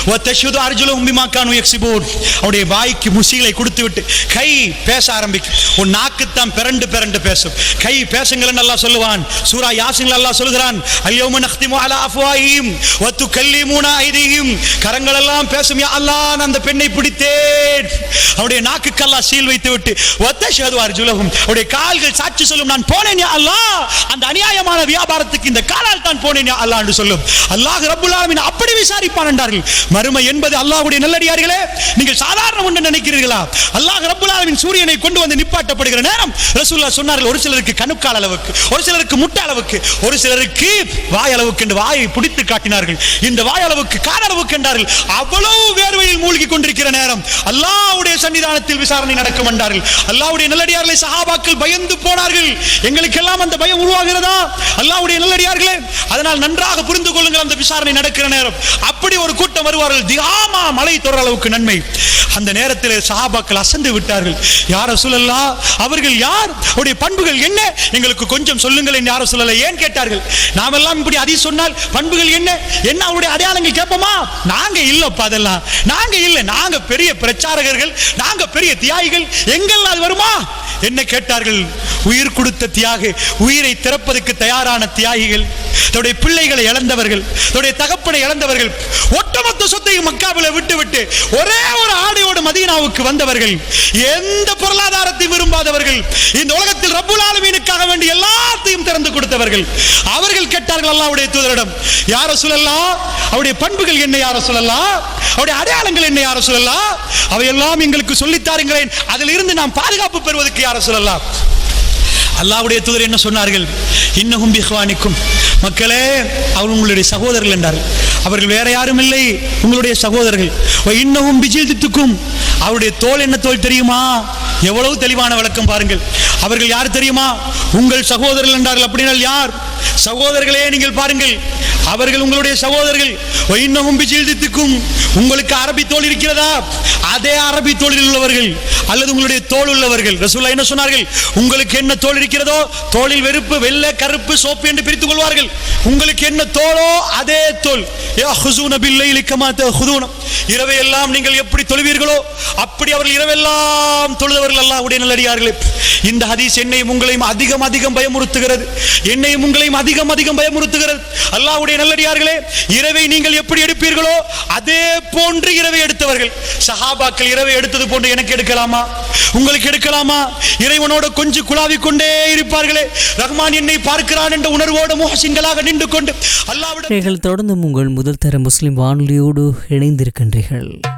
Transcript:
வத்தஷுது அர்ஜுலஹும் பிமா கானு யக்ஸிபூன் அவருடைய வாய்க்கு முசிகளை கொடுத்து விட்டு கை பேச ஆரம்பிக்கும் உன் நாக்கு தான் பிறண்டு பிறண்டு பேசும் கை பேசுங்கள் அல்லாஹ் சொல்லுவான் சூரா யாசின் அல்லாஹ் சொல்கிறான் அல்யௌம நக்திமு அலா அஃப்வாஹிம் வ துகல்லிமுனா ஐதிஹிம் கரங்கள் எல்லாம் பேசும் யா அல்லாஹ் நான் அந்த பெண்ணை பிடித்தேன் அவருடைய நாக்குக்கு அல்லாஹ் சீல் வைத்து விட்டு வத்தஷஹது அர்ஜுலஹும் அவருடைய கால்கள் சாட்சி சொல்லும் நான் போனேன் யா அல்லாஹ் அந்த அநியாயமான வியாபாரத்துக்கு இந்த காலால் தான் போனேன் யா அல்லாஹ் என்று சொல்லும் அல்லாஹ் ரப்புல் ஆலமீன் அப்படி விசாரிப்பான் என்றார்கள் மறுமை என்பது அல்லாஹ்வுடைய நல்லடியார்களே நீங்கள் சாதாரண ஒன்று நினைக்கிறீர்களா அல்லாஹ் ரப்புல் ஆலமீன் சூரியனை கொண்டு வந்து நிப்பாட்டப்படுகிற நேரம் ரசூலுல்லாஹ் சொன்னார்கள் ஒரு சிலருக்கு கணுக்கால் அளவுக்கு ஒரு சிலருக்கு முட்டை அளவுக்கு ஒரு சிலருக்கு வாய் அளவுக்கு என்று வாயை பிடித்து காட்டினார்கள் இந்த வாய் அளவுக்கு கால அளவுக்கு என்றார்கள் அவ்வளவு வேர்வையில் மூழ்கி கொண்டிருக்கிற நேரம் அல்லாஹ்வுடைய சன்னிதானத்தில் விசாரணை நடக்கும் என்றார்கள் அல்லாஹ்வுடைய நல்லடியார்களை சஹாபாக்கள் பயந்து போனார்கள் எங்களுக்கெல்லாம் அந்த பயம் உருவாகிறதா அல்லாஹ்வுடைய நல்லடியார்களே அதனால் நன்றாக புரிந்து கொள்ளுங்கள் அந்த விசாரணை நடக்கிற நேரம் அப்படி ஒரு கூட்டம் வருவார்கள் தியாமா மலை தொடர அளவுக்கு நன்மை அந்த நேரத்தில் சஹாபாக்கள் அசந்து விட்டார்கள் யார சொல்லலா அவர்கள் யார் அவருடைய பண்புகள் என்ன எங்களுக்கு கொஞ்சம் சொல்லுங்கள் என்று யார சொல்லல ஏன் கேட்டார்கள் நாமெல்லாம் இப்படி அதி சொன்னால் பண்புகள் என்ன என்ன அவருடைய அடையாளங்கள் கேட்போமா நாங்க இல்லப்பா அதெல்லாம் நாங்க இல்ல நாங்க பெரிய பிரச்சாரகர்கள் நாங்க பெரிய தியாகிகள் எங்கெல்லாம் அது வருமா என்ன கேட்டார்கள் உயிர் கொடுத்த தியாக உயிரை திறப்பதற்கு தயாரான தியாகிகள் தன்னுடைய பிள்ளைகளை இழந்தவர்கள் தன்னுடைய தகப்பனை இழந்தவர்கள் ஒட்டுமொத்த சொத்தையும் மக்காவில் விட்டு விட்டு ஒரே ஒரு ஆடையோடு மதீனாவுக்கு வந்தவர்கள் எந்த பொருளாதாரத்தையும் விரும்பாதவர்கள் இந்த உலகத்தில் ரப்புல் ஆலமீனுக்காக வேண்டி எல்லாத்தையும் திறந்து கொடுத்தவர்கள் அவர்கள் கேட்டார்கள் அல்லாஹ்வுடைய தூதரிடம் யார சொல்லலாம் அவருடைய பண்புகள் என்ன யார சொல்லலாம் அவருடைய அடையாளங்கள் என்ன யார சொல்லலாம் அவையெல்லாம் எங்களுக்கு சொல்லித் தாருங்களேன் அதில் இருந்து நாம் பாதுகாப்பு பெறுவதற்கு யார சொல்லலாம் அல்லாஹ்வுடைய தூதர் என்ன சொன்னார்கள் இன்னஹும் பிஹ்வானிக்கும் மக்களே அவர் உங்களுடைய சகோதரர்கள் என்றார்கள் அவர்கள் வேற யாரும் இல்லை உங்களுடைய சகோதரர்கள் வ இன்னஹும் பிஜில்தித்துக்கும் அவருடைய தோல் என்ன தோல் தெரியுமா எவ்வளவு தெளிவான விளக்கம் பாருங்கள் அவர்கள் யார் தெரியுமா உங்கள் சகோதரர்கள் என்றார்கள் அப்படினால் யார் சகோதரர்களே நீங்கள் பாருங்கள் அவர்கள் உங்களுடைய சகோதரர்கள் வ இன்னஹும் பிஜில்தித்துக்கும் உங்களுக்கு அரபி தோல் இருக்கிறதா அதே அரபி தோளில் உள்ளவர்கள் அல்லது உங்களுடைய தோல் உள்ளவர்கள் ரசூல்லா என்ன சொன்னார்கள் உங்களுக்கு என்ன தோல் இருக்கிறதோ தோளில் வெறுப்பு வெள்ளை கருப்பு சோப்பு என்று பிரித்துக் கொள்வார்கள் உங்களுக்கு என்ன தோலோ அதே தோல் யஹ்ஸூன பில்லைலி கமா தஹுதூன இரவையெல்லாம் நீங்கள் எப்படி தொழுவீர்களோ அப்படி அவர்கள் இரவெல்லாம் தொழுதவர்கள் அல்லாஹ்வுடைய நல்லடியார்களே இந்த ஹதீஸ் என்னையும் உங்களையும் அதிகம் அதிகம் பயமுறுத்துகிறது என்னையும் உங்களையும் அதிகம் அதிகம் பயமுறுத்துகிறது அல்லாஹ்வுடைய நல்லடியார்களே இரவை நீங்கள் எப்படி எடுப்பீர்களோ அதே போன்று இரவை எடுத்தவர்கள் சஹாபாக்கள் இரவை எடுத்தது போன்று எனக்கு எடுக்கலாமா உங்களுக்கு எடுக்கலாமா இறைவனோட கொஞ்சம் குழாவிக் கொண்டே இருப்பார்களே ரஹ்மான் என்னை பார்க்கிறான் என்ற உணர்வோடு முகசிங்களாக நின்று கொண்டு அல்லாவிடம் நீங்கள் தொடர்ந்து உங்கள் முதல் தர முஸ்லிம் வானொலியோடு இணைந்திருக்கின்றீர்கள்